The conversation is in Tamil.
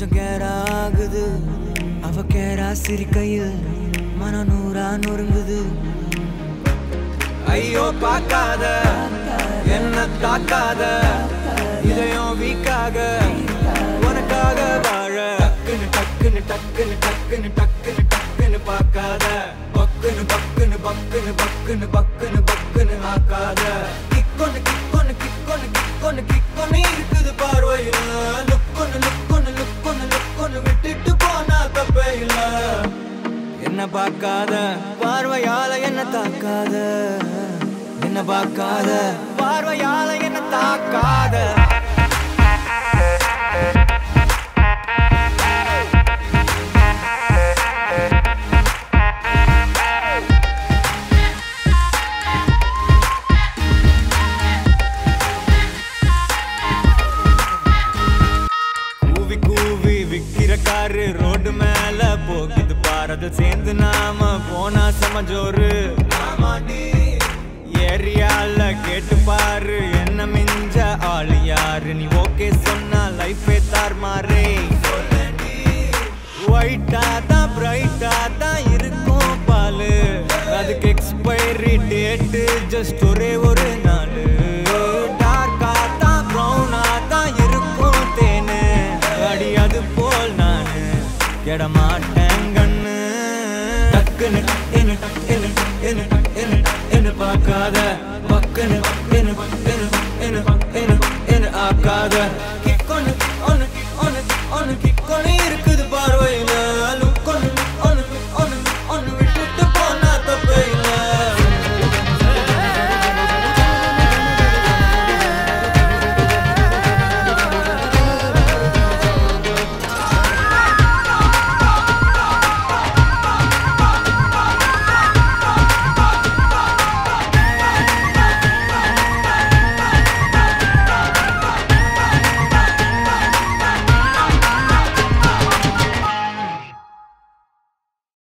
கொஞ்சம் கேரா ஆகுது அவ கேரா சிரிக்கையில் மன நூறா நொறுங்குது ஐயோ பார்க்காத என்ன தாக்காத இதயம் வீக்காக உனக்காக வாழ டக்குன்னு டக்குன்னு டக்குன்னு டக்குன்னு டக்குன்னு டக்குன்னு பார்க்காத பக்குன்னு பக்குன்னு பக்குன்னு பக்குன்னு பக்குன்னு பக்குன்னு ஆக்காத கிக்கொன்னு கிக்கொன்னு கிக்கொன்னு கிக்கொன்னு கிக்கொன்னு இருக்குது பார்வையில லுக்கொன்னு லுக்கொன்னு லுக்கொன்னு லுக்கொன்னு விட்டுட்டு போனா தப்பே இல்ல என்ன பார்க்காத பார்வையால என்ன தாக்காத என்ன பார்க்காத பார்வையால என்ன தாக்காத கூவி கூவி விக்கிற காரு ரோடு மேல போகுது பாரத சேர்ந்து நாம போனா சமஜோரு ஏரியால கேட்டு பாரு என்ன மிஞ்ச ஆளு யாரு நீ ஓகே சொன்னா லைஃபே தார் மாறே ஒயிட்டா தான் பிரைட்டா தான் இருக்கும் பாலு அதுக்கு எக்ஸ்பைரி டேட்டு ஜஸ்ட் ஒரே ஒரு நாள் டார்க்கா தான் ப்ரௌனா தான் இருக்கும் தேனு அடி அது போல் நானு கெட மாட்டேன் கண்ணு டக்குன்னு என்ன என்ன என்ன என்ன என்ன பார்க்காத பக்குன்னு என்ன என்ன என்ன என்ன என்ன ஆக்காத